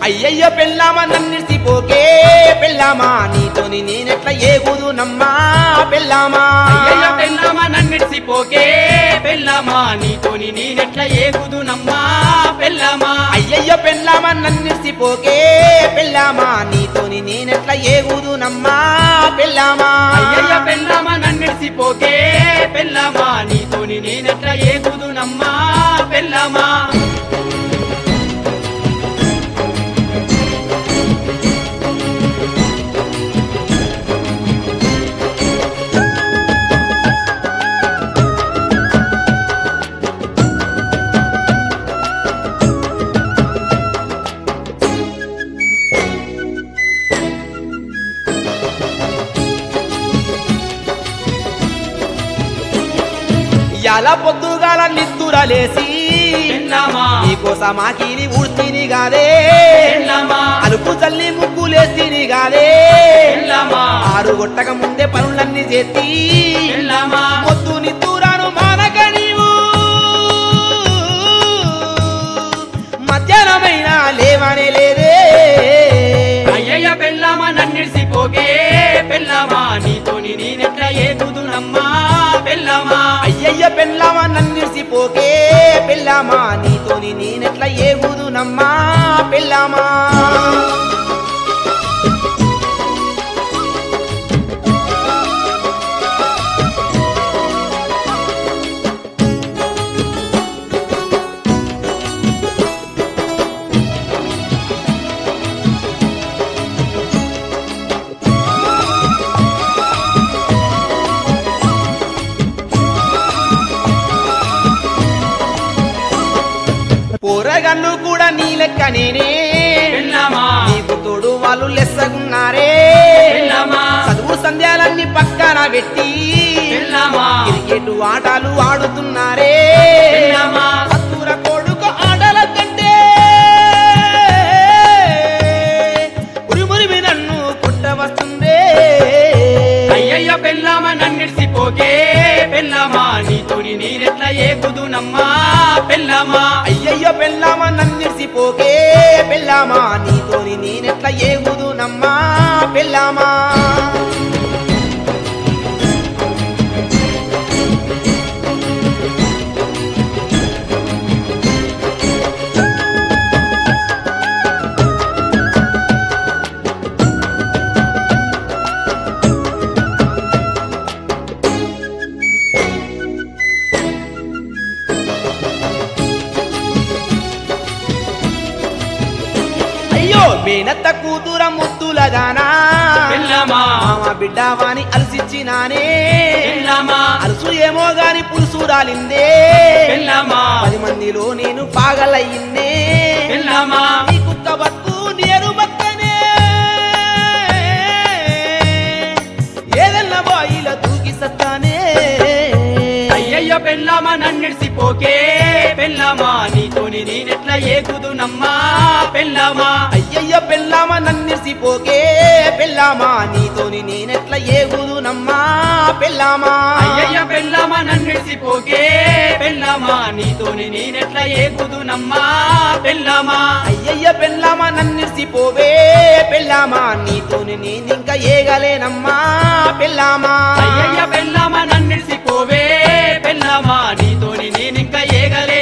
అయ్యయ్య పెళ్ళామా నన్నిసిపోకే పెళ్ళామా నీతోని నేనెట్లా ఏగుదు నమ్మా పెళ్ళామా అయ్యయ్య పెళ్ళామా నన్నిడిసిపోకే పెళ్ళామా నీతోని నేనెట్లా ఏగుదు నమ్మా పెళ్ళామా అయ్యయ్య పెళ్ళామా నన్నిసిపోకే పెళ్ళామా నీతోని నేనెట్లా ఏగుదు నమ్మా పెళ్ళామా అయ్యయ్య పెళ్ళామా నన్నిడిసిపోకే పెళ్ళామా నీతోని నేనెట్లా ఏగుదు నమ్మా పెళ్ళామా ఎలా పొద్దుగాల నిద్దురలేసి పెళ్ళామా నీకోసమాకిని ఊడ్తిని గాదే పెళ్ళామా అలుపు చల్లి ముగ్గులేస్తిని గాదే పెళ్ళామా ఆరు గొట్టక ముందే పనులన్నీ చేతి పెళ్ళామా పొద్దు నిద్దురాను మానక నీవు మధ్యాహ్నమైన లేవనే లేదే అయ్యయ్య పెళ్ళామా నన్నిడిసిపోకే పెళ్ళామా నీతోని నేనెట్లా ఏగుదు నమ్మా పెళ్ళామా అయ్యయ్య పెళ్ళామా నన్నిసిపోకే పెళ్ళామా నీతోని నేనెట్లా ఏగుదు నమ్మా పెళ్ళామా పోరగన్ను కూడా నీ లెక్క నేనే పెళ్ళామా నీకు తోడు వాళ్ళు లెస్సగున్నారే పెళ్ళామా చదువు సంధ్యాలన్నీ పక్కన పెట్టి పెళ్ళామా క్రికెట్ ఆటలు ఆడుతున్నారే పెళ్ళామా అత్తుర కొడుకు ఆటల కంటే ఉరిమురిమి నన్ను కొట్టవస్తుందే అయ్యయ్య పెళ్ళామా నన్నిడిసిపోకే పెళ్ళామా నీతోని నేనెట్లా ఏగుదు నమ్మా పెళ్ళామా అయ్యయ్యో పెళ్ళామా నన్నిసిపోకే పెళ్ళామా నీతోని నేనెట్లా ఏగుదు నమ్మా పెళ్ళామా అయ్యో మేనత్త కూతుర ముద్దులగానా పెళ్ళామా మామ బిడ్డవాని అలసిచ్చినానే పెళ్ళామా అలసు ఏమో గాని పులుసు రాలిందే పెళ్ళామా పది మందిలో నేను పాగలయ్యిందే పెళ్ళామా నీ కుక్క బతుకు నేరు బక్కనే ఏదన్నా బాయిల దూకి సత్తానే అయ్యయ్య పెళ్ళామా నన్నిడిసిపోకే పెళ్ళామా నీతోని నేనెట్లా ఏగుదు నమ్మా పెళ్ళామా అయ్యయ్య పెళ్ళామా నన్నిసిపోకే పెళ్ళామా నీతోని నేనెట్లా ఏగుదు నమ్మా పెళ్ళామా అయ్యయ్య పెళ్ళామా నన్నిడిసిపోకే పెళ్ళామా నీతోని నేనెట్లా ఏగుదు నమ్మా పెళ్ళామా అయ్యయ్య పెళ్ళామా నన్నిసిపోవే పెళ్ళామా నీతోని నేనింకా ఏగలేనమ్మా పెళ్ళామా అయ్యయ్య పెళ్ళామా నన్నిడిసిపోవే పెళ్ళామా నీతోని నేనింకా ఏగలే